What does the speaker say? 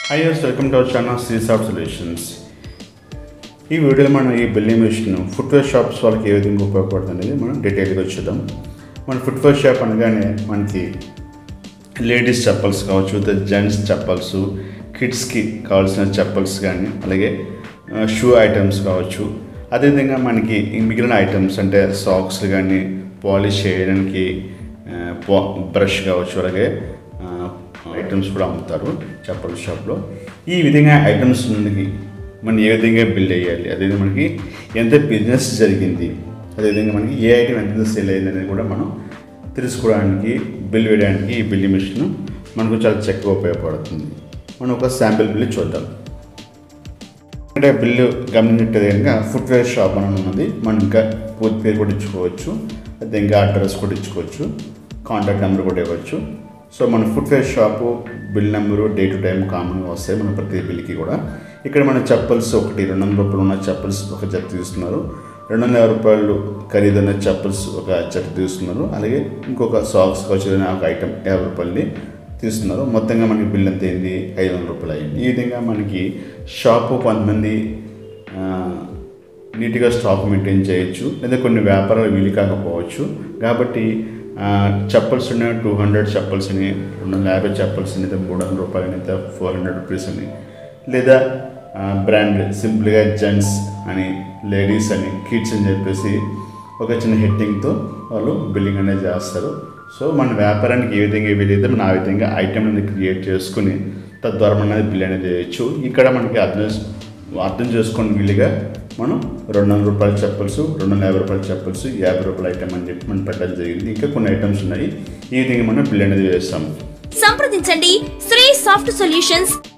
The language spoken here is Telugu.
high use welcome to our channel Sri soft solutions ఈ వీడియోలో మనం ఈ బిల్లింగ్ మిషన్ ఫుట్వేర్ షాప్స్ వాళ్ళకి ఏ విధంగా ఉపయోగపడుతుంది అనేది మనం డీటెయిల్గా చూద్దాం మన ఫుట్వేర్ షాప్ అనగానే మనకి లేడీస్ చెప్పల్స్ కావచ్చు ద జెంట్స్ చెప్పల్స్ కిడ్స్కి కావాల్సిన చెప్పల్స్ కానీ అలాగే షూ ఐటమ్స్ కావచ్చు అదేవిధంగా మనకి ఈ మిగిలిన ఐటమ్స్ అంటే సాక్స్ కానీ పాలిష్ చేయడానికి బ్రష్ కావచ్చు అలాగే ఐటమ్స్ కూడా అమ్ముతారు చెప్పల షాప్లో ఈ విధంగా ఐటమ్స్ నుండి మనం ఏ విధంగా బిల్ చేయాలి అదేవిధంగా మనకి ఎంత బిజినెస్ జరిగింది అదేవిధంగా మనకి ఏ ఐటమ్ ఎంత సేల్ అయింది అనేది కూడా మనం తెలుసుకోవడానికి బిల్ వేయడానికి ఈ బిల్లింగ్ మిషన్ మనకు చాలా చక్కగా ఉపయోగపడుతుంది మనం ఒక శాంపిల్ బిల్ చూద్దాం అంటే బిల్లు గమనించే విధంగా ఫుట్వేర్ షాప్ అని ఉన్నది మనం ఇంకా పూర్తి పేరు కూడా ఇచ్చుకోవచ్చు అదే ఇంకా అడ్రస్ కూడా ఇచ్చుకోవచ్చు కాంటాక్ట్ నెంబర్ కూడా ఇవ్వచ్చు సో మన footwear shop bill number day to time కామన్గా వస్తాయి మన ప్రతి బిల్కి కూడా ఇక్కడ మన చెప్పల్స్ ఒకటి రెండు వందల రూపాయలు ఉన్న చెప్పల్స్ ఒక జత తీస్తున్నారు రెండు వందల యాభై రూపాయలు ఖరీదైన చెప్పల్స్ ఒక జత తీస్తున్నారు అలాగే ఇంకొక సాక్స్ కావచ్చు ఏదైనా ఒక ఐటమ్ యాభై రూపాయలది తీస్తున్నారు మొత్తంగా మనకి బిల్ ఎంత అయింది ఐదు వందల రూపాయలు అయింది ఈ విధంగా మనకి షాపు కొంతమంది ఆ, నీట్గా స్టాక్ మెయింటైన్ చేయొచ్చు లేదా కొన్ని వ్యాపారాలు వీలు కాకపోవచ్చు కాబట్టి చెప్పల్స్ ఉన్నాయి టూ హండ్రెడ్ చెప్పల్స్ అని రెండు వందల యాభై చెప్పల్స్ అని అయితే మూడు వందల రూపాయలు అయితే ఫోర్ హండ్రెడ్ రూపీస్ అని లేదా బ్రాండ్ సింపుల్గా జెంట్స్ అని లేడీస్ అని కిడ్స్ అని చెప్పేసి ఒక చిన్న హెడ్డింగ్తో వాళ్ళు బిల్లింగ్ అనేది చేస్తారు సో మన వ్యాపారానికి ఏ విధంగా వీలైతే మనం ఆ విధంగా ఐటమ్ అనేది క్రియేట్ చేసుకుని తద్వారా మనం అనేది బిల్ అనేది చేయొచ్చు ఇక్కడ మనకి అర్థం చేస్- అర్థం చేసుకుని వీలుగా మనం రెండు వందల రూపాయల చెప్పల్స్ రెండు వందల యాభై రూపాయల చెప్పల్స్ యాభై రూపాయల ఐటమ్ అని చెప్పి మనం పెట్టడం జరిగింది ఇంకా కొన్ని ఐటమ్స్ ఉన్నాయి ఈ విధంగా మనం బిల్ అనేది చేస్తాము సంప్రదించండి శ్రీ సాఫ్ట్ సొల్యూషన్స్